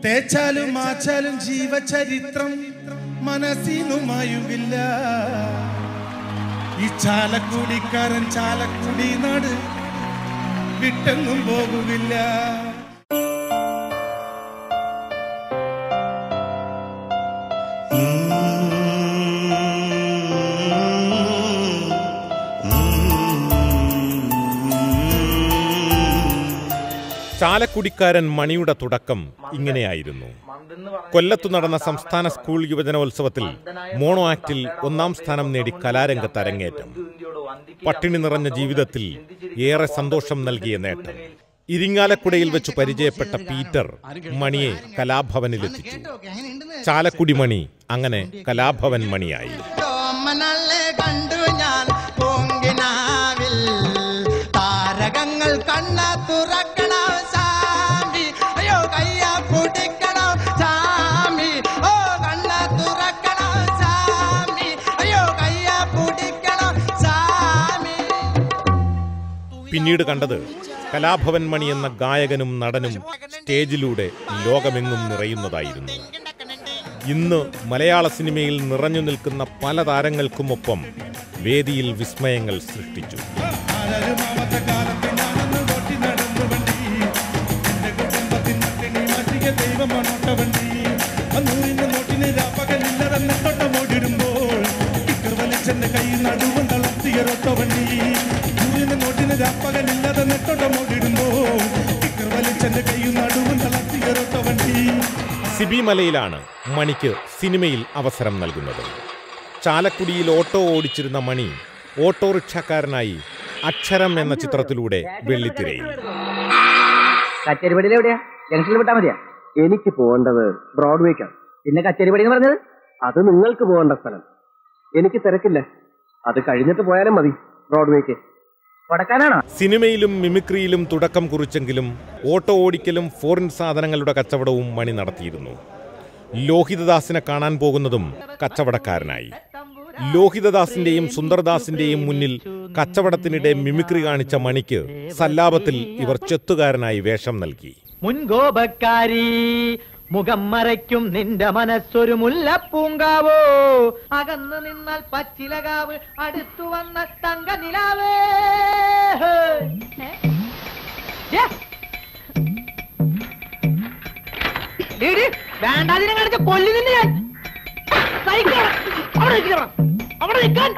തേച്ചാലും മാച്ചാലും ജീവചരിത്രം മനസ്സിനുമായുകില്ല ഈ ചാലക്കുടിക്കാരൻ ചാലക്കുടി നാട് വിട്ടെങ്ങും പോകുകില്ല ചാലക്കുടിക്കാരൻ മണിയുടെ തുടക്കം ഇങ്ങനെയായിരുന്നു കൊല്ലത്തു നടന്ന സംസ്ഥാന സ്കൂൾ യുവജനോത്സവത്തിൽ മോണോ ആക്ടിൽ ഒന്നാം സ്ഥാനം നേടി കലാരംഗത്ത് അരങ്ങേറ്റം പട്ടിണി നിറഞ്ഞ ജീവിതത്തിൽ ഏറെ സന്തോഷം നൽകിയ നേട്ടം ഇരിങ്ങാലക്കുടയിൽ വെച്ച് പരിചയപ്പെട്ട പീറ്റർ മണിയെ കലാഭവനിലെത്തിച്ചു ചാലക്കുടി മണി അങ്ങനെ കലാഭവൻ മണിയായി ഓമനല്ലേ കണ്ടു ഞാൻ പൂങ്കിനാവിൽ താരകങ്ങൾ കണ്ണ തുറക്കണം സാമി അയ്യോ കയ്യ പിടിക്കണം സാമി ഓ കണ്ണ തുറക്കണം സാമി അയ്യോ കയ്യ പിടിക്കണം സാമി പിന്നീട് കണ്ടത് കലാഭവൻ മണി എന്ന ഗായകനും നടനും സ്റ്റേജിലൂടെ ലോകമെങ്ങും നിറയുന്നതായിരുന്നു ഇന്ന് മലയാള സിനിമയിൽ നിറഞ്ഞു നിൽക്കുന്ന പല താരങ്ങൾക്കുമൊപ്പം വേദിയിൽ വിസ്മയങ്ങൾ സൃഷ്ടിച്ചു ആരരുമാവാത്ത കാലത്ത് ഞാനന്ന് ഓട്ടി നടന്നു വണ്ടി എന്റെ കുടുംബത്തിൻ പട്ടിണി മാറ്റിയ ദൈവമാണോട്ട വണ്ടി നൂറിന്റെ നോട്ടിന് രാപ്പകലില്ലാതെ നെട്ടോട്ടമോടിടുമ്പോൾ ഇക്കർ വലിച്ചെന്റെ കൈ നടുവും തളർത്തിയൊരൊട്ട വണ്ടി നൂറിന്റെ നോട്ടിന് രാപ്പകലില്ലാതെ നെട്ടോട്ടമോടിടുമ്പോൾ ഇക്കർ വലിച്ചെന്റെ കൈ നടുവും തളർത്തിയൊരൊട്ട വണ്ടി സിബി മലയിലാണ് മണിക്ക് സിനിമയിൽ അവസരം നൽകുന്നത് ചാലക്കുടിയിൽ ഓട്ടോ ഓടിച്ചിരുന്ന മണി ഓട്ടോറിക്ഷക്കാരനായി അക്ഷരം എന്ന ചിത്രത്തിലൂടെ വെള്ളിത്തിരയിൽ കച്ചേരിപ്പടിയിൽ എവിടെയാ ജംഗ്ഷനിൽ വിട്ടാ മതിയാ എനിക്ക് പോകേണ്ടത് ബ്രോഡ്വേക്കാണ് പിന്നെ കച്ചേരിപ്പടി എന്ന് പറഞ്ഞത് അത് നിങ്ങൾക്ക് പോകേണ്ട സ്ഥലം എനിക്ക് തിരക്കില്ല അത് കഴിഞ്ഞിട്ട് പോയാലും മതി ബ്രോഡ്വേക്ക് കൊടക്കാനാണോ സിനിമയിലും മിമിക്രിയിലും തുടക്കം കുറിച്ചെങ്കിലും ഓട്ടോ ഓടിക്കലും ഫോറിൻ സാധനങ്ങളുടെ കച്ചവടവും മണി നടത്തിയിരുന്നു ലോഹിതദാസിനെ കാണാൻ പോകുന്നതും കച്ചവടക്കാരനായി ലോഹിതദാസിന്റെയും സുന്ദർദാസിന്റെയും മുന്നിൽ കച്ചവടത്തിനിടെ മിമിക്രി കാണിച്ച മണിക്ക് സല്ലാപത്തിൽ ഇവർ ചെത്തുകാരനായി വേഷം നൽകി മുൻകോപക്കാരി മുഖം മറയ്ക്കും നിന്റെ മനസ്സൊരു മുല്ലപ്പൂങ്കാവോ അകന്നു നിന്നാൽ പച്ചിലകാവ് അടുത്തു വന്ന തങ്ക നിലാവേ ഛെ! ഡീ, ഡീ, വേണ്ടാതിനെ കാണിച്ച കൊല്ലി നിന്നെ ഞാൻ സൈക്കിൾ അവിടെ നിൽക്കണം അവിടെ നിൽക്കാൻ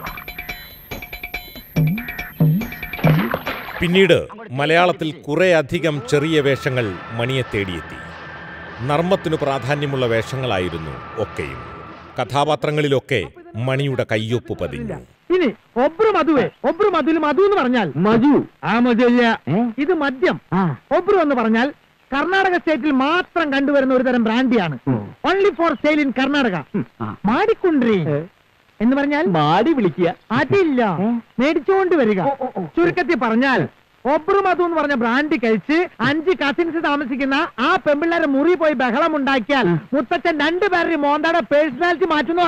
പിന്നീട് മലയാളത്തിൽ കുറേയധികം ചെറിയ വേഷങ്ങൾ മണിയെ തേടിയെത്തി നർമ്മത്തിനു പ്രാധാന്യമുള്ള വേഷങ്ങളായിരുന്നു ഒക്കെയും കഥാപാത്രങ്ങളിലൊക്കെ മണിയുടെ കയ്യൊപ്പ് പതിഞ്ഞു ഇനി ഒബ്രു മധുവേ ഒബ്രു മധുവിൽ മധു എന്ന് പറഞ്ഞാൽ മധു ആ മധുല്ല ഇത് മദ്യം ഒബ്രു എന്ന് പറഞ്ഞാൽ കർണാടക സ്റ്റേറ്റിൽ മാത്രം കണ്ടുവരുന്ന ഒരു തരം ബ്രാൻഡിയാണ് only for sale in Karnataka മാടിക്കുണ്ട്രി എന്ന് പറഞ്ഞാൽ മാടി വിളിക്കുക അതില്ല മേടിച്ചുകൊണ്ട് വരിക ചുരുക്കത്തിൽ പറഞ്ഞാൽ ഒബ്രു മധു എന്ന് പറഞ്ഞ ബ്രാൻഡ് കഴിച്ച് അഞ്ച് കസിൻസ് താമസിക്കുന്ന ആ പെമ്പിള്ളേരെ മുറി പോയി ബഹളം ഉണ്ടാക്കിയാൽ മുത്തച്ഛൻ രണ്ടുപേരുടെ മോന്താടെ പേഴ്സണാലിറ്റി മാറ്റുന്നു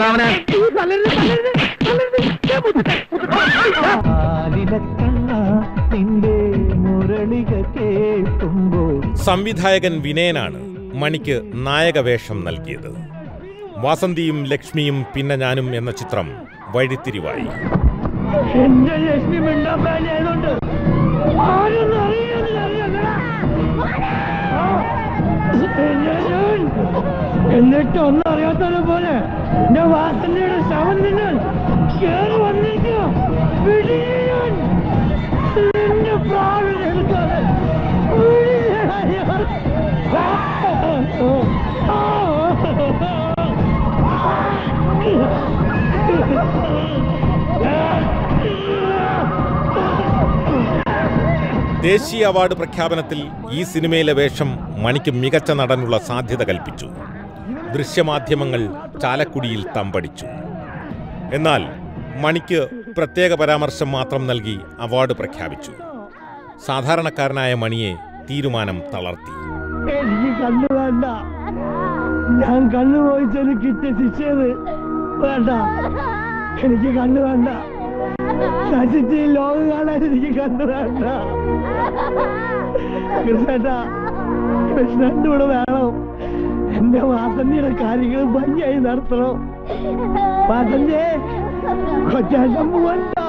സംവിധായകൻ വിനയനാണ് മണിക്ക് നായക വേഷം നൽകിയത് വാസന്തിയും ലക്ഷ്മിയും പിന്നെ ഞാനും എന്ന ചിത്രം വഴിത്തിരിവായി എന്റെ ലക്ഷ്മി മിണ്ടാപ്പാനായതുകൊണ്ട് ആരും എന്നിട്ട് ഒന്നും അറിയാത്തത് പോലെ എന്റെ വാസനയുടെ ശവം നിങ്ങൾ കേറി വന്നിരിക്കുക വിടിയാൻ നിന്റെ പ്രാണൻ എടുക്കാതെ ദേശീയ അവാർഡ് പ്രഖ്യാപനത്തിൽ ഈ സിനിമയിലെ വേഷം മണിക്ക് മികച്ച നടനുള്ള സാധ്യത കൽപ്പിച്ചു ദൃശ്യമാധ്യമങ്ങൾ ചാലക്കുടിയിൽ തമ്പടിച്ചു എന്നാൽ മണിക്ക് പ്രത്യേക പരാമർശം മാത്രം നൽകി അവാർഡ് പ്രഖ്യാപിച്ചു സാധാരണക്കാരനായ മണിയെ തീരുമാനം തളർത്തി എനിക്ക് കണ്ണു വേണ്ട ഞാൻ കണ്ണു പോയിച്ചതിന് കിട്ടിയ ശിക്ഷയത് വേണ്ട എനിക്ക് കണ്ണു വേണ്ട നശിച്ച് ഈ ലോകം കാണാൻ എനിക്ക് കണ്ണു വേണ്ട കൃഷ്ണേട്ട കൃഷ്ണന്റെ കൂടെ വേണം കാര്യങ്ങൾ ഭംഗിയായി നടത്തണം പതഞ്ഞേ കൊച്ചാശം പോവണ്ട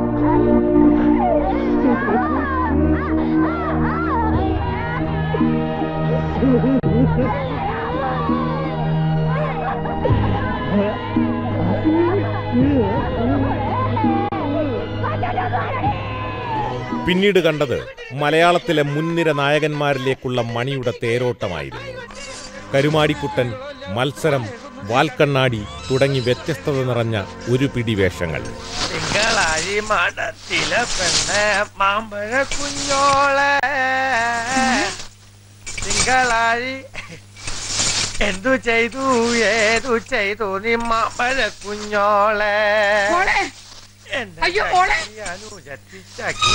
പിന്നീട് കണ്ടത് മലയാളത്തിലെ മുൻനിര നായകന്മാരിലേക്കുള്ള മണിയുടെ തേരോട്ടമായിരുന്നു കരുമാടിക്കുട്ടൻ മത്സരം വാൽക്കണ്ണാടി തുടങ്ങി വ്യത്യസ്തത നിറഞ്ഞ ഒരു പിടി വേഷങ്ങൾ തിങ്കളാഴി മഠത്തിലെ പെണ്ണെ മാമ്പഴ കുഞ്ഞോളെ തിങ്കളാഴി എന്തു ചെയ്തു ഏതു ചെയ്തു നീ മാമ്പഴ കുഞ്ഞോളെ എന്നെ ചക്കി അനുജത്തി ചക്കി.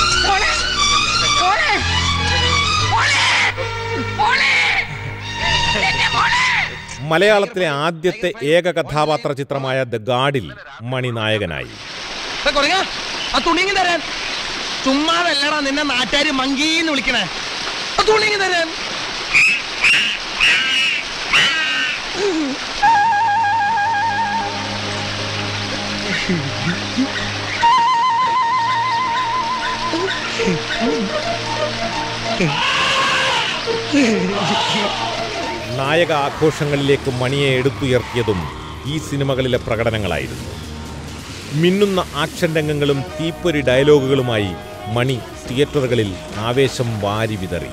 മലയാളത്തിലെ ആദ്യത്തെ ഏക കഥാപാത്ര ചിത്രമായ ദ ഗാഡിൽ മണി നായകനായി ആ തുണിങ്ങി തരാൻ ചുമ്മാതല്ലടാ നിന്നെ നാട്ടുകാര് മങ്കീന്ന് വിളിക്കണേ ആ തുണിങ്ങി തരാൻ നായക ആഘോഷങ്ങളിലേക്ക് മണിയെ എടുത്തുയർത്തിയതും ഈ സിനിമകളിലെ പ്രകടനങ്ങളായിരുന്നു മിന്നുന്ന ആക്ഷൻ രംഗങ്ങളും തീപ്പൊരി ഡയലോഗുകളുമായി മണി തിയേറ്ററുകളിൽ ആവേശം വാരി വിതറി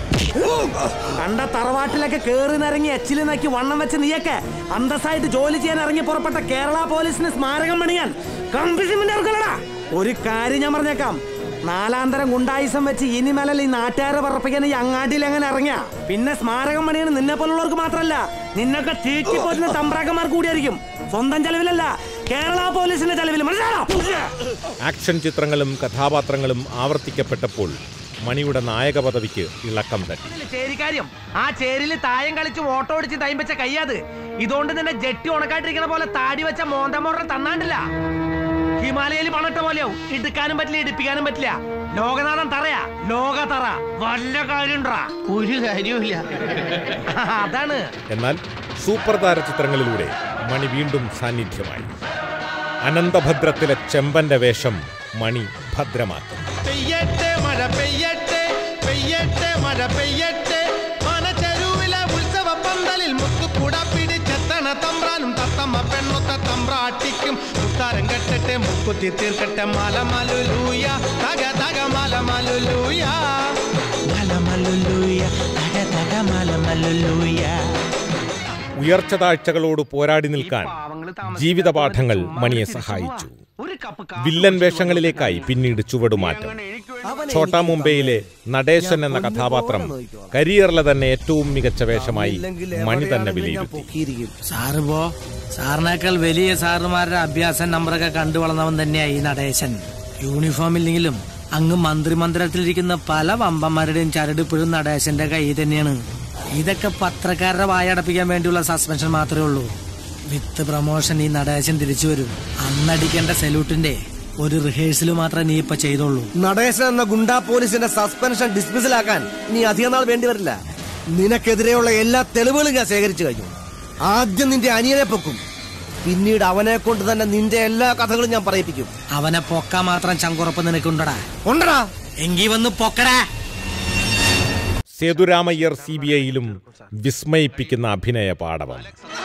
കണ്ട തറവാട്ടിലൊക്കെ കേറി നിറങ്ങി എച്ചില് നക്കി വണ്ണം വെച്ച് നീയൊക്കെ അന്തസ്സായിട്ട് ജോലി ചെയ്യാൻ ഇറങ്ങി പുറപ്പെട്ട കേരള പോലീസിന് സ്മാരകം പണിയാൻ കമ്പിസിമിന്റെ ഇറക്കലടാ ഒരു കാര്യം ഞാൻ പറഞ്ഞേക്കാം നാലാന്തരം ഗുണ്ടായുസം വെച്ച് ഇനി മേലല്ല ഈ നാട്ടുകാരെ പറപ്പിക്കാൻ ഈ അങ്ങാടിയിൽ എങ്ങനെ ഇറങ്ങിയ പിന്നെ സ്മാരകം പണിയാണ് നിന്നെ പോലുള്ളവർക്ക് മാത്രമല്ല നിന്നൊക്കെ തീറ്റി പോറ്റുന്ന തമ്പ്രാക്കന്മാർ കൂടിയായിരിക്കും സ്വന്തം ചെലവിലല്ല കേരള പോലീസിന്റെ ചെലവിൽ മനസ്സിലാണോ ആക്ഷൻ ചിത്രങ്ങളും കഥാപാത്രങ്ങളും ആവർത്തിക്കപ്പെട്ടപ്പോൾ മണിയുടെ നായക പദവിക്ക് ഇളക്കം തട്ടി ചേരിക്കാര്യം ആ ചേരില് തായം കളിച്ച് ഓട്ടോ ഓടിച്ച് തൈം വെച്ച കയ്യാത് ഇതുകൊണ്ട് നിന്നെ ജെട്ടി ഉണക്കാട്ടിരിക്കണ പോലെ താടി വെച്ച മോന്തമോറ തന്നാണ്ടില്ല ഹിമാലയയിൽ പണിട്ട പോലെയാവും ഇടുക്കാനും പറ്റില്ല ഇടിപ്പിക്കാനും പറ്റില്ല ലോകനാഥൻ തറയാ ലോക തറ വല്ല കാര്യണ്ടാ ഒരു കാര്യവുമില്ല അതാണ് എന്നാൽ സൂപ്പർ താര ചിത്രങ്ങളിലൂടെ മണി വീണ്ടും സാന്നിധ്യമായി അനന്തഭദ്രത്തിലെ ചെമ്പന്റെ വേഷം മണി ഭദ്രമാക്കി പെയ്യട്ടെ മഴ പെയ്യട്ടെ പെയ്യട്ടെ മഴ പെയ്യട്ടെ മനച്ചെരുവിലെ ഉത്സവ പന്തലിൽ മുത്തുക്കുട പിടിച്ചെത്തണ തമ്പ്രാനും തത്തമ്മ പെണ്ണൊത്ത തമ്പ്രാട്ടിക്കും മുത്താരം കെട്ടട്ടെ മുക്കുത്തി തീർക്കട്ടെ മലമലുലൂയ തക തക മലമലുലൂയ മലമലുലൂയ തക തക മലമലുലൂയ ഉയർച്ച താഴ്ചകളോട് പോരാടി നിൽക്കാൻ ജീവിതപാഠങ്ങൾ മണിയെ സഹായിച്ചു വില്ലൻ വേഷങ്ങളിലേക്കായി പിന്നീട് ചുവടുമാറ്റം ഛോട്ടാ മുംബൈയിലെ നടേശൻ എന്ന കഥാപാത്രം കരിയറിലെ തന്നെ ഏറ്റവും മികച്ച വേഷമായി മണി തന്നെ വിലയിരുത്തി സാറ് പോ സാറിനേക്കാൾ വലിയ സാറുമാരുടെ അഭ്യാസ നമ്പറൊക്കെ കണ്ടു വളർന്നവൻ തന്നെയാ ഈ നടേശൻ യൂണിഫോം ഇല്ലെങ്കിലും അങ്ങ് മന്ത്രിമന്ദിരത്തിലിരിക്കുന്ന പല വമ്പന്മാരുടെയും ചരട് ഇപ്പോഴും നടേശന്റെ കൈ തന്നെയാണ് ഇതൊക്കെ പത്രക്കാരുടെ വായടപ്പിക്കാൻ വേണ്ടിയുള്ള സസ്പെൻഷൻ മാത്രമേ ഉള്ളൂ വിത്ത് പ്രൊമോഷൻ ഈ നടേശൻ തിരിച്ചു വരും അന്നടിക്കേണ്ട സല്യൂട്ടിന്റെ ഒരു റിഹേഴ്സൽ മാത്രമേ നീ ഇപ്പൊ ചെയ്തോളൂ നടേശൻ എന്ന ഗുണ്ടാ പോലീസിന്റെ സസ്പെൻഷൻ ഡിസ്മിസിലാക്കാൻ നീ അധികം നാൾ വേണ്ടി വരില്ല നിനക്കെതിരെയുള്ള എല്ലാ തെളിവുകളും ഞാൻ ശേഖരിച്ചു കഴിഞ്ഞു ആദ്യം നിന്റെ അനിയനെ പൊക്കും പിന്നീട് അവനെ കൊണ്ട് തന്നെ നിന്റെ എല്ലാ കഥകളും ഞാൻ പറയിപ്പിക്കും അവനെ പൊക്കാൻ മാത്രം ചങ്കുറപ്പ് നിനക്കുണ്ടടാ ഉണ്ടടാ എങ്കി വന്ന് പൊക്കടാ സേതുരാമയ്യർ സി ബി ഐയിലും വിസ്മയിപ്പിക്കുന്ന അഭിനയ പാടവം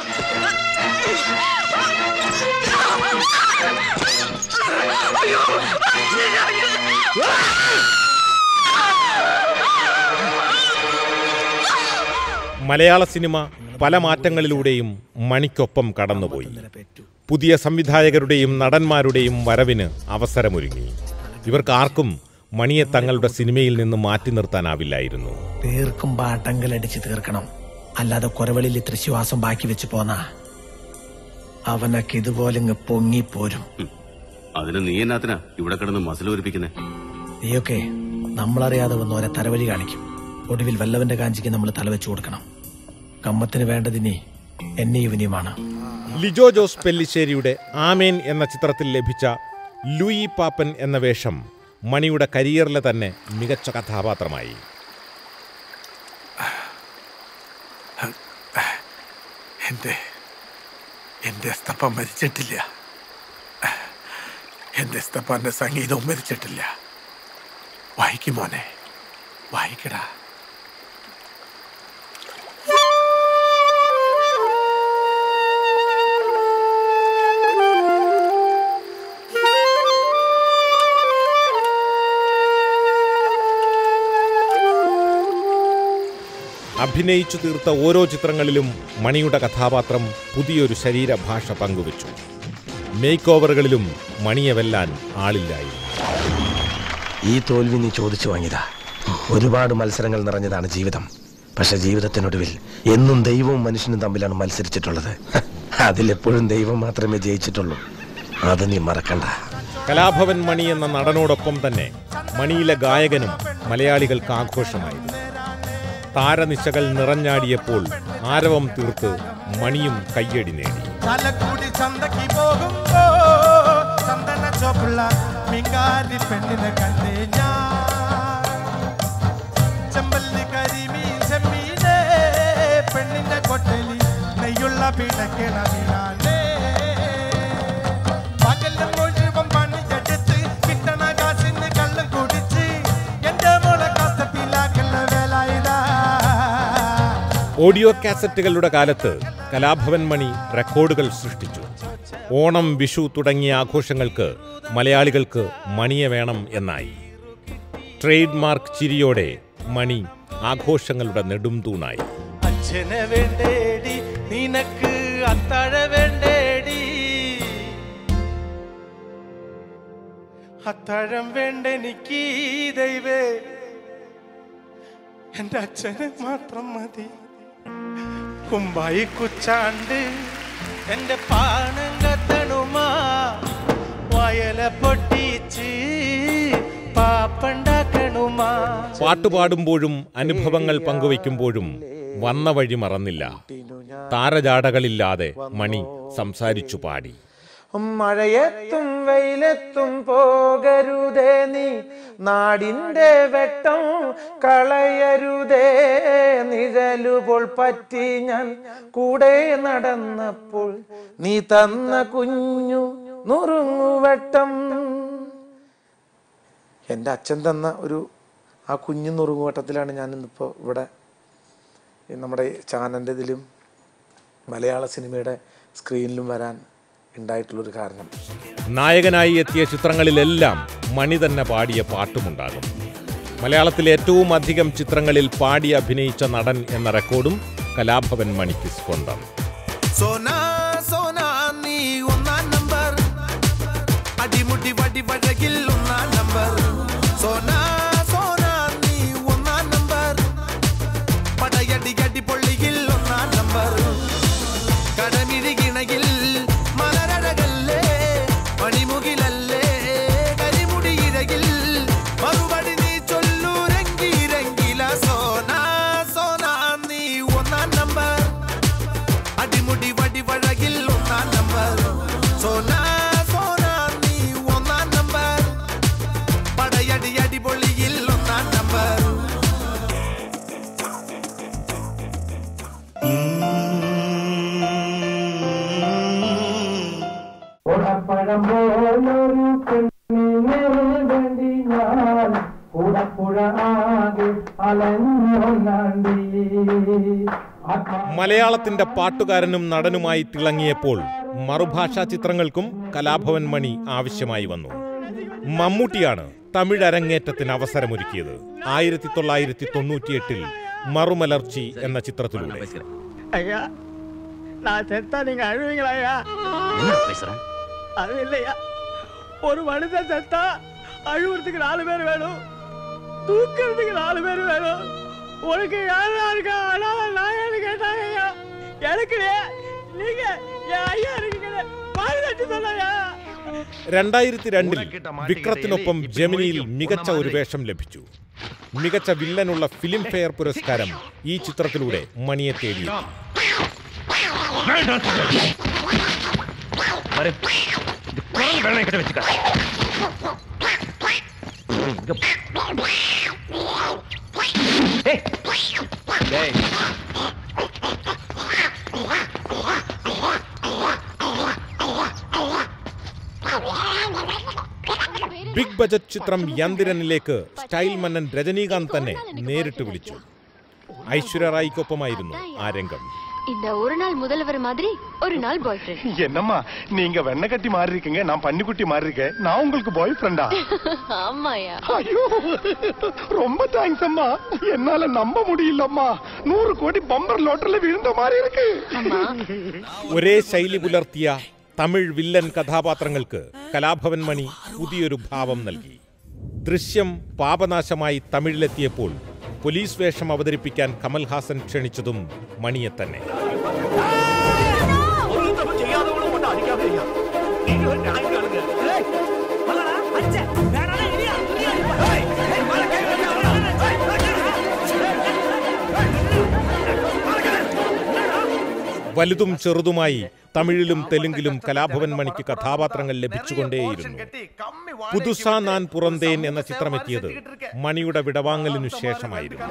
മലയാള സിനിമ പല മാറ്റങ്ങളിലൂടെയും മണിക്കൊപ്പം കടന്നുപോയി പുതിയ സംവിധായകരുടെയും നടന്മാരുടെയും വരവിന് അവസരമൊരുങ്ങി ഇവർക്കാർക്കും മണിയെ തങ്ങളുടെ സിനിമയിൽ നിന്ന് മാറ്റി നിർത്താനാവില്ലായിരുന്നു തീർക്കും പാട്ടങ്കലടിച്ച് തീർക്കണം അല്ലാതെ കുരവളിൽ ഇത്ര ശ്വാസം ബാക്കി വെച്ച് പോന്നാ അവനൊക്കെ ഇതുപോലെ ഇങ്ങ് പൊങ്ങിപ്പോരും അതിന് നീ എന്നാത്തിനാ ഇവിടെ കിടന്ന് മസിൽ ഒരിപ്പിക്കുന്നേ നീയൊക്കെ നമ്മളറിയാതെ വന്നോരെ തലവഴി കാണിക്കും ഒടുവിൽ വല്ലവന്റെ കാഞ്ചിക്ക് നമ്മൾ തലവെച്ചു കൊടുക്കണം കമ്മത്തിന് വേണ്ടതിനി എന്നെ ഇവനിയുമാണ് ലിജോ ജോസ് പെല്ലിശ്ശേരിയുടെ ആമേൻ എന്ന ചിത്രത്തിൽ ലഭിച്ച ലൂയി പാപ്പൻ എന്ന വേഷം മണിയുടെ കരിയറിലെ തന്നെ മികച്ച കഥാപാത്രമായി എന്റെ എൻ്റെ എസ്തപ്പൻ മരിച്ചിട്ടില്ല എൻ്റെ എസ്തപ്പൻ്റെ സംഗീതവും മരിച്ചിട്ടില്ല വായിക്കും മോനെ വായിക്കടാ അഭിനയിച്ചു തീർത്ത ഓരോ ചിത്രങ്ങളിലും മണിയുടെ കഥാപാത്രം പുതിയൊരു ശരീരഭാഷ പങ്കുവച്ചു മേക്ക് ഓവറുകളിലും മണിയെ വെല്ലാൻ ആളില്ലായിരുന്നു ഈ തോൽവി നീ ചോദിച്ചു വാങ്ങിയതാ ഒരുപാട് മത്സരങ്ങൾ നിറഞ്ഞതാണ് ജീവിതം പക്ഷെ ജീവിതത്തിനൊടുവിൽ എന്നും ദൈവവും മനുഷ്യനും തമ്മിലാണ് മത്സരിച്ചിട്ടുള്ളത് അതിലെപ്പോഴും ദൈവം മാത്രമേ ജയിച്ചിട്ടുള്ളൂ അത് നീ മറക്കണ്ട കലാഭവൻ മണി എന്ന നടനോടൊപ്പം തന്നെ മണിയിലെ ഗായകനും മലയാളികൾക്ക് ആഘോഷമായിരുന്നു താരനിശകൾ നിറഞ്ഞാടിയപ്പോൾ ആരവം തീർത്ത് മണിയും കയ്യടി നേടി ചാലക്കുടി ചന്തക്ക് പോകുമ്പോ ചന്ദന ചോപ്പുള്ള മിങ്കാരി പെണ്ണിനെ കണ്ടേ ഞാൻ ചെമ്പല്ലി കരിമീൻ ചെമ്മീനെ പെണ്ണിന്റെ കൊട്ടലി നെയ്യുള്ള പിടക്കണ മീനാനേ പകലും മുഴുവൻ പണിയെടുത്ത് കിട്ടണ കാശിന് കള്ളം കുടിച്ച് എന്റെ മോളെ കസപ്പിലാക്കല്ല വേല ഇതാ ഓഡിയോ കാസറ്റുകളുടെ കാലത്ത് കലാഭവൻ മണി റെക്കോർഡുകൾ സൃഷ്ടിച്ചു ഓണം വിഷു തുടങ്ങിയ ആഘോഷങ്ങൾക്ക് മലയാളികൾക്ക് മണിയെ വേണം എന്നായി ട്രേഡ് മാർക്ക് ചിരിയോടെ മണി ആഘോഷങ്ങളുടെ നെടുംതൂണായി അച്ഛനെ വേണ്ടേടി നിനക്ക് അത്താഴ വേണ്ടേടി അത്താഴം വേണ്ടെനിക്ക് ദൈവേ എന്റെ അച്ഛന് മാത്രം മതി കുമ്പായി കുച്ചാണ്ട് എന്റെ പാണം കത്തണുമാ വയല പൊട്ടിച്ച് പാപ്പണ്ടാക്കണുമാ പാട്ടുപാടുമ്പോഴും അനുഭവങ്ങൾ പങ്കുവയ്ക്കുമ്പോഴും വന്ന വഴി മറന്നില്ല താരജാടകളില്ലാതെ മണി സംസാരിച്ചു പാടി മഴയത്തും വെയിലത്തും പോകരുതേ നീ നാടിന്റെ വെട്ടം കളയരുതേ നിഴലുപോൾ പറ്റി ഞാൻ കൂടെ നടന്നപ്പോൾ നീ തന്ന കുഞ്ഞു നുറുങ്ങുവട്ടം എൻ്റെ അച്ഛൻ തന്ന ഒരു ആ കുഞ്ഞു നുറുങ്ങുവട്ടത്തിലാണ് ഞാൻ ഇന്നിപ്പോൾ ഇവിടെ ഈ നമ്മുടെ ചാനലിൻ്റെ ഇതിലും മലയാള സിനിമയുടെ സ്ക്രീനിലും വരാൻ ഉണ്ടായിട്ടുള്ളൊരു കാരണം നായകനായി എത്തിയ ചിത്രങ്ങളിലെല്ലാം മണി തന്നെ പാടിയ പാട്ടുമുണ്ടാകും മലയാളത്തിലെ ഏറ്റവും അധികം ചിത്രങ്ങളിൽ പാടി അഭിനയിച്ച നടൻ എന്ന റെക്കോർഡും കലാഭവൻ മണിക്ക് സ്വന്തം സോനാ സോനാ നീ ഒന്നാം നമ്പർ അടിമുടി വടി വഴകിൽ ഒന്നാം നമ്പർ സോനാ സോനാ നീ ഒന്നാം നമ്പർ പടയടി അടി പൊള്ളിയിൽ ഒന്നാം നമ്പർ കടമിഴികിണയിൽ മലരഴകല്ലേ മണിമുകിലല്ലേ കരിമുടി ഇഴകിൽ മറുപടി നീ ചൊല്ലൂരെങ്കിരെങ്കില സോനാ സോനാ നീ ഒന്നാം നമ്പർ അടിമുടി വടി വഴകിൽ ഒന്നാം നമ്പർ സോനാ സോനാ നീ ഒന്നാം നമ്പർ പടയടി അടിപൊളിയിൽ ഒന്നാം നമ്പർ പഴം പോലൊരു പെണ്ണിനെ വേണ്ടി ഞാൻ കൂടപ്പുഴ ആകെ അലഞ്ഞൊല്ലാണ്ടി മലയാളത്തിന്റെ പാട്ടുകാരനും നടനുമായി തിളങ്ങിയപ്പോൾ മറുഭാഷാ ചിത്രങ്ങൾക്കും കലാഭവൻ മണി ആവശ്യമായി വന്നു മമ്മൂട്ടിയാണ് തമിഴ് അരങ്ങേറ്റത്തിന് അവസരമൊരുക്കിയത് ആയിരത്തി തൊള്ളായിരത്തി തൊണ്ണൂറ്റിയെട്ടിൽ മറുമലർച്ചി എന്ന ചിത്രത്തിലൂടെ ஐயா நான் செத்தா நீங்க அழுவீங்களா ஐயா அது இல்லையா ஒரு மனுஷன் செத்தா அழுவுறதுக்கு நாலு பேர் வேணும் தூக்குறதுக்கு நாலு பேர் வேணும் உனக்கு யாரா இருக்கா அனாத நாயான்னு கேட்டாங்க ஐயா எனக்கு நீங்க என் ஐயா இருக்கீங்க பாரு தட்டு சொன்னாயா രണ്ടായിരത്തി രണ്ടിൽ വിക്രത്തിനൊപ്പം ജമിനിയിൽ മികച്ച ഒരു വേഷം ലഭിച്ചു മികച്ച വില്ലനുള്ള ഫിലിം ഫെയർ പുരസ്കാരം ഈ ചിത്രത്തിലൂടെ മണിയെ തേടി ബിഗ് ബജറ്റ് ചിത്രം യന്തിരനിലേക്ക് സ്റ്റൈൽ മന്നൻ രജനീകാന്ത് തന്നെ നേരിട്ട് വിളിച്ചു ഐശ്വര്യ റായിക്കൊപ്പമായിരുന്നു ആ രംഗം இந்த ஒரு நாள் முதல்வர் மாதிரி ஒரு நாள் பாய் ஃப்ரெண்ட் என்னம்மா நீங்க வெண்ணை கட்டி மாறி இருக்கீங்க நான் பன்னிக்குட்டி மாறி இருக்கேன் நான் உங்களுக்கு பாய் ஃப்ரெண்டா ஆமாயா ஐயோ ரொம்ப தேங்க்ஸ் அம்மா என்னால நம்ப முடியலம்மா நூறு கோடி பம்பர் லோட்டர்ல விழுந்த மாதிரி இருக்கு ഒരേ ശൈലി പുലർത്തിയ തമിഴ് വില്ലൻ കഥാപാത്രങ്ങൾക്ക് കലാഭവൻ മണി പുതിയൊരു ഭാവം നൽകി ദൃശ്യം പാപനാശമായി തമിഴിലെത്തിയപ്പോൾ പോലീസ് വേഷം അവതരിപ്പിക്കാൻ കമൽഹാസൻ ക്ഷണിച്ചതും മണിയെ തന്നെ വലുതും ചെറുതുമായി തമിഴിലും തെലുങ്കിലും കലാഭവൻ മണിക്ക് കഥാപാത്രങ്ങൾ ലഭിച്ചുകൊണ്ടേയിരുന്നു പുതുസാ നാൻ പുറന്തേൻ എന്ന ചിത്രമെത്തിയത് മണിയുടെ വിടവാങ്ങലിനു ശേഷമായിരുന്നു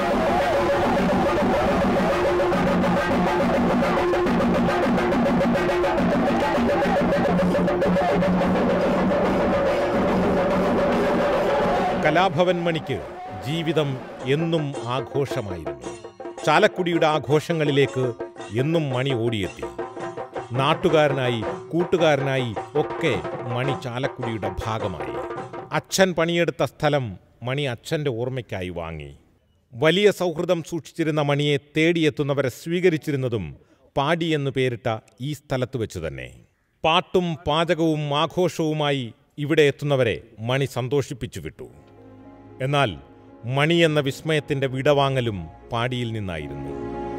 കലാഭവൻ മണിക്ക് ജീവിതം എന്നും ആഘോഷമായിരുന്നു ചാലക്കുടിയുടെ ആഘോഷങ്ങളിലേക്ക് എന്നും മണി ഓടിയെത്തി നാട്ടുകാരനായി കൂട്ടുകാരനായി ഒക്കെ മണി ചാലക്കുടിയുടെ ഭാഗമായി അച്ഛൻ പണിയെടുത്ത സ്ഥലം മണി അച്ഛൻ്റെ ഓർമ്മയ്ക്കായി വാങ്ങി വലിയ സൗഹൃദം സൂക്ഷിച്ചിരുന്ന മണിയെ തേടിയെത്തുന്നവരെ സ്വീകരിച്ചിരുന്നതും പാടി എന്ന് പേരിട്ട ഈ സ്ഥലത്ത് വെച്ച് തന്നെ പാട്ടും പാചകവും ആഘോഷവുമായി ഇവിടെ എത്തുന്നവരെ മണി സന്തോഷിപ്പിച്ചു വിട്ടു എന്നാൽ മണി എന്ന വിസ്മയത്തിന്റെ വിടവാങ്ങലും പാടിയിൽ നിന്നായിരുന്നു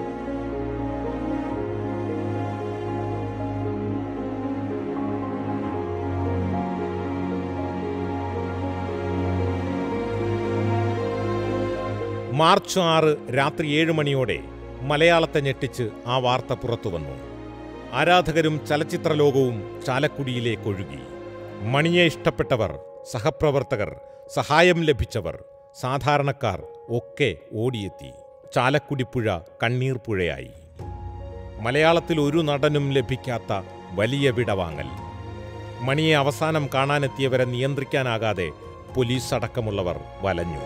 മാർച്ച് ആറ് രാത്രി ഏഴ് മണിയോടെ മലയാളത്തെ ഞെട്ടിച്ച് ആ വാർത്ത പുറത്തു വന്നു ആരാധകരും ചലച്ചിത്ര ലോകവും ചാലക്കുടിയിലേക്കൊഴുകി മണിയെ ഇഷ്ടപ്പെട്ടവർ സഹപ്രവർത്തകർ സഹായം ലഭിച്ചവർ സാധാരണക്കാർ ഒക്കെ ഓടിയെത്തി ചാലക്കുടി പുഴ കണ്ണീർ പുഴയായി മലയാളത്തിൽ ഒരു നടനും ലഭിക്കാത്ത വലിയ വിടവാങ്ങൽ മണിയെ അവസാനം കാണാനെത്തിയവരെ നിയന്ത്രിക്കാനാകാതെ പോലീസ് അടക്കമുള്ളവർ വലഞ്ഞു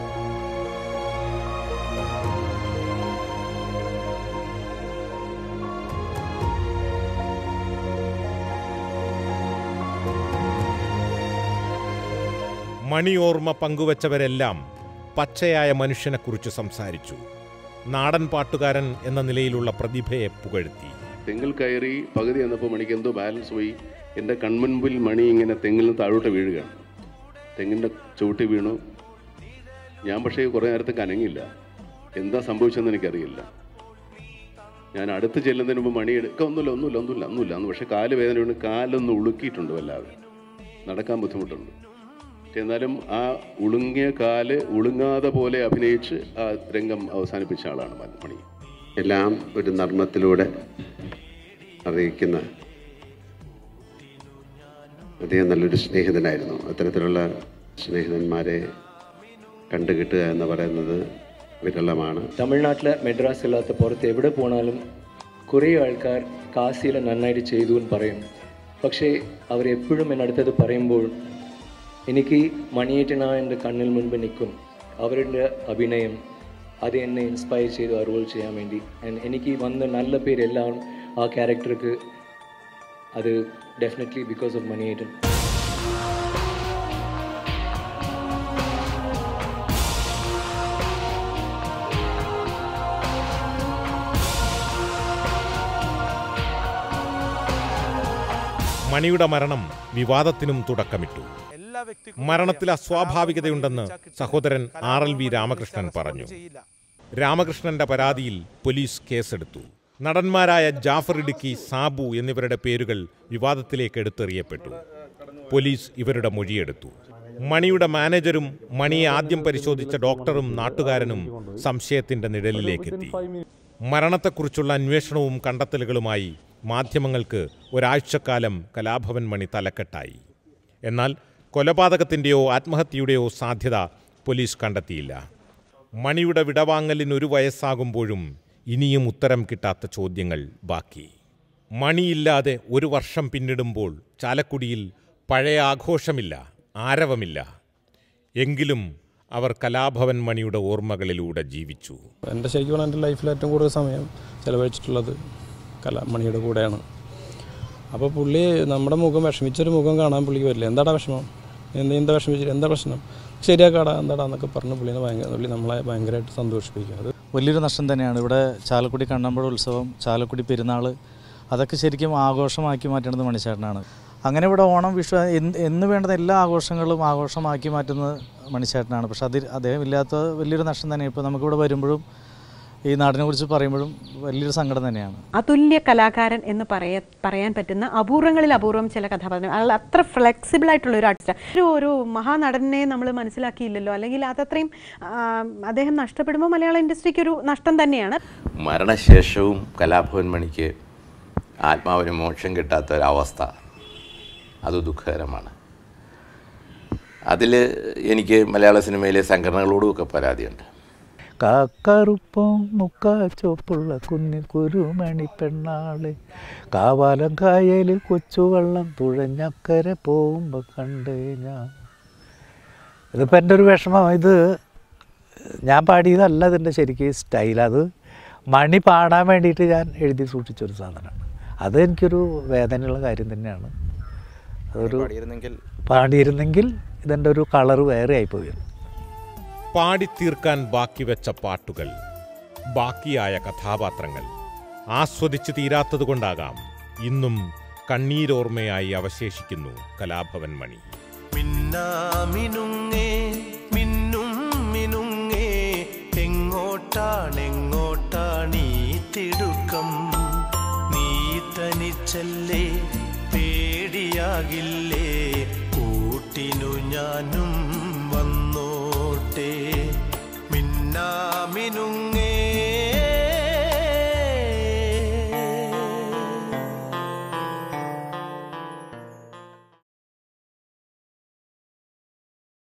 മണിയോർമ്മ പങ്കുവച്ചവരെല്ലാം പച്ചയായ മനുഷ്യനെക്കുറിച്ച് സംസാരിച്ചു നാടൻ പാട്ടുകാരൻ എന്ന നിലയിലുള്ള പ്രതിഭയെ പുകഴ്ത്തി തെങ്ങിൽ കയറി പകുതി വന്നപ്പോൾ മണിക്ക് എന്തോ ബാലൻസ് പോയി എൻ്റെ കൺമുൻപിൽ മണി ഇങ്ങനെ തെങ്ങിൽ നിന്ന് താഴോട്ട് വീഴുകയാണ് തെങ്ങിൻ്റെ ചുവട്ടി വീണു ഞാൻ പക്ഷേ കുറേ നേരത്തേക്ക് അനങ്ങില്ല എന്താ സംഭവിച്ചതെന്ന് എനിക്കറിയില്ല ഞാൻ അടുത്ത് ചെല്ലുന്നതിന് മുമ്പ് മണി എടുക്കുക ഒന്നുമില്ല ഒന്നുമില്ല ഒന്നുമില്ല ഒന്നുമില്ല അന്ന് പക്ഷേ കാല് വേദന വീണ് കാലൊന്ന് ഉളുക്കിയിട്ടുണ്ട് വല്ലാതെ നടക്കാൻ ബുദ്ധിമുട്ടുണ്ട് പക്ഷെ എന്നാലും ആ ഉളുങ്ങിയ കാല് ഉളുങ്ങാതെ പോലെ അഭിനയിച്ച് ആ രംഗം അവസാനിപ്പിച്ച ആളാണ് മ- മണി എല്ലാം ഒരു നർമ്മത്തിലൂടെ അറിയിക്കുന്ന അദ്ദേഹം നല്ലൊരു സ്നേഹിതനായിരുന്നു അത്തരത്തിലുള്ള സ്നേഹിതന്മാരെ കണ്ടുകിട്ടുക എന്ന് പറയുന്നത് വിരളമാണ് തമിഴ്നാട്ടിൽ മെഡ്രാസ് ഇല്ലാത്ത പുറത്ത് എവിടെ പോണാലും കുറേ ആൾക്കാർ കാശിയിൽ നന്നായിട്ട് ചെയ്തു എന്ന് പറയും പക്ഷേ അവർ എപ്പോഴും എന്നടുത്തത് പറയുമ്പോൾ എനിക്ക് മണിയേറ്റന എൻ്റെ കണ്ണിൽ മുൻപ് നിൽക്കും അവരുടെ അഭിനയം അത് എന്നെ ഇൻസ്പയർ ചെയ്തു ആ റോൾ ചെയ്യാൻ വേണ്ടി ആൻഡ് എനിക്ക് വന്ന നല്ല പേരെല്ലാം ആ ക്യാരക്ടർക്ക് അത് ഡെഫിനറ്റ്ലി ബിക്കോസ് ഓഫ് മണിയേറ്റൻ മണിയുടെ മരണം വിവാദത്തിനും തുടക്കമിട്ടു മരണത്തിൽ അസ്വാഭാവികതയുണ്ടെന്ന് സഹോദരൻ ആർ എൽ വി രാമകൃഷ്ണൻ പറഞ്ഞു രാമകൃഷ്ണന്റെ പരാതിയിൽ പോലീസ് കേസെടുത്തു നടന്മാരായ ജാഫർ ഇടുക്കി സാബു എന്നിവരുടെ പേരുകൾ വിവാദത്തിലേക്ക് എടുത്തെറിയപ്പെട്ടു പോലീസ് ഇവരുടെ മൊഴിയെടുത്തു മണിയുടെ മാനേജരും മണിയെ ആദ്യം പരിശോധിച്ച ഡോക്ടറും നാട്ടുകാരനും സംശയത്തിന്റെ നിഴലിലേക്കെത്തി മരണത്തെക്കുറിച്ചുള്ള അന്വേഷണവും കണ്ടെത്തലുകളുമായി മാധ്യമങ്ങൾക്ക് ഒരാഴ്ചക്കാലം കലാഭവൻ മണി തലക്കെട്ടായി എന്നാൽ കൊലപാതകത്തിൻ്റെയോ ആത്മഹത്യയുടെയോ സാധ്യത പോലീസ് കണ്ടെത്തിയില്ല മണിയുടെ വിടവാങ്ങലിന് ഒരു വയസ്സാകുമ്പോഴും ഇനിയും ഉത്തരം കിട്ടാത്ത ചോദ്യങ്ങൾ ബാക്കി മണിയില്ലാതെ ഒരു വർഷം പിന്നിടുമ്പോൾ ചാലക്കുടിയിൽ പഴയ ആഘോഷമില്ല ആരവമില്ല എങ്കിലും അവർ കലാഭവൻ മണിയുടെ ഓർമ്മകളിലൂടെ ജീവിച്ചു എൻ്റെ ശരിക്കും പറഞ്ഞാൽ എൻ്റെ ലൈഫിൽ ഏറ്റവും കൂടുതൽ സമയം ചിലവഴിച്ചിട്ടുള്ളത് കലാമണിയുടെ കൂടെയാണ് അപ്പോൾ പുള്ളി നമ്മുടെ മുഖം വിഷമിച്ചൊരു മുഖം കാണാൻ പുള്ളിക്ക് വരില്ല എന്താടാ വിഷമം എന്താ എന്താ വിഷമിച്ചിട്ട് എന്താ പ്രശ്നം ശരിയാക്കാടാ എന്താടാ എന്നൊക്കെ പറഞ്ഞ് പുള്ളിനെ ഭയങ്കര പുള്ളി നമ്മളെ ഭയങ്കരമായിട്ട് സന്തോഷിപ്പിക്കും അത് വലിയൊരു നഷ്ടം തന്നെയാണ് ഇവിടെ ചാലക്കുടി കണ്ണമ്പഴ ഉത്സവം ചാലക്കുടി പെരുന്നാൾ അതൊക്കെ ശരിക്കും ആഘോഷമാക്കി മാറ്റേണ്ടത് മണിച്ചേട്ടനാണ് അങ്ങനെ ഇവിടെ ഓണം വിഷു എന്ന് എന്ന് വേണ്ടുന്ന എല്ലാ ആഘോഷങ്ങളും ആഘോഷമാക്കി മാറ്റുന്നത് മണിച്ചേട്ടനാണ് പക്ഷെ അതിൽ അദ്ദേഹം ഇല്ലാത്ത വലിയൊരു നഷ്ടം തന്നെയാണ് ഇപ്പോൾ നമുക്കിവിടെ വരുമ്പോഴും ഈ നാടിനെ കുറിച്ച് പറയുമ്പോഴും വലിയൊരു സങ്കടം തന്നെയാണ് അതുല്യ കലാകാരൻ എന്ന് പറയ പറയാൻ പറ്റുന്ന അപൂർവങ്ങളിൽ അപൂർവം ചില കഥാപാത്രങ്ങൾ അയാൾ അത്ര ഫ്ലെക്സിബിൾ ആയിട്ടുള്ള ഒരു ആർട്ടിസ്റ്റ് ഒരു ഒരു മഹാനടനെ നമ്മൾ മനസ്സിലാക്കിയില്ലല്ലോ അല്ലെങ്കിൽ അതത്രയും ആ, അദ്ദേഹം നഷ്ടപ്പെടുമ്പോൾ മലയാള ഇൻഡസ്ട്രിക്ക് ഒരു നഷ്ടം തന്നെയാണ് മരണശേഷവും കലാഭവൻ മണിക്ക് ആത്മാവിന് മോക്ഷം കിട്ടാത്ത ഒരവസ്ഥ അത് ദുഃഖകരമാണ് അതിൽ എനിക്ക് മലയാള സിനിമയിലെ സംഘടനകളോടുമൊക്കെ പരാതിയുണ്ട് കാക്കറുപ്പം മുക്കാ ചോപ്പുള്ള കുഞ്ഞു കുരുമണി പെണ്ണാള് കാവാലം കായലിൽ കൊച്ചുവെള്ളം തുഴഞ്ഞക്കര പോകുമ്പോൾ കണ്ടേ ഞാൻ ഇതിപ്പോൾ എൻ്റെ ഒരു വിഷമം ഇത് ഞാൻ പാടിയതല്ല ഇതിൻ്റെ ശരിക്കും സ്റ്റൈൽ അത് മണി പാടാൻ വേണ്ടിയിട്ട് ഞാൻ എഴുതി സൂക്ഷിച്ചൊരു സാധനമാണ് അത് എനിക്കൊരു വേദനയുള്ള കാര്യം തന്നെയാണ് അതൊരു പാടിയിരുന്നെങ്കിൽ? പാടിയിരുന്നെങ്കിൽ ഇതിൻ്റെ ഒരു കളറ് വേറെ ആയിപ്പോയി പാടിത്തീർക്കാൻ ബാക്കി വെച്ച പാട്ടുകൾ ബാക്കിയായ കഥാപാത്രങ്ങൾ ആസ്വദിച്ച് തീരാത്തതുകൊണ്ടാകാം ഇന്നും കണ്ണീരോർമ്മയായി അവശേഷിക്കുന്നു കലാഭവൻ മണി മിന്നാമിനുങ്ങേ മിന്നും മിനുങ്ങേ എങ്ങോട്ടാണെങ്ങോട്ടാണീ തിടുക്കം നീ തനിച്ചല്ലേ പേടിയാകില്ലേ കൂട്ടിനു ഞാനും വന്നോട്ടെ മിന്നാമിനുങ്ങേ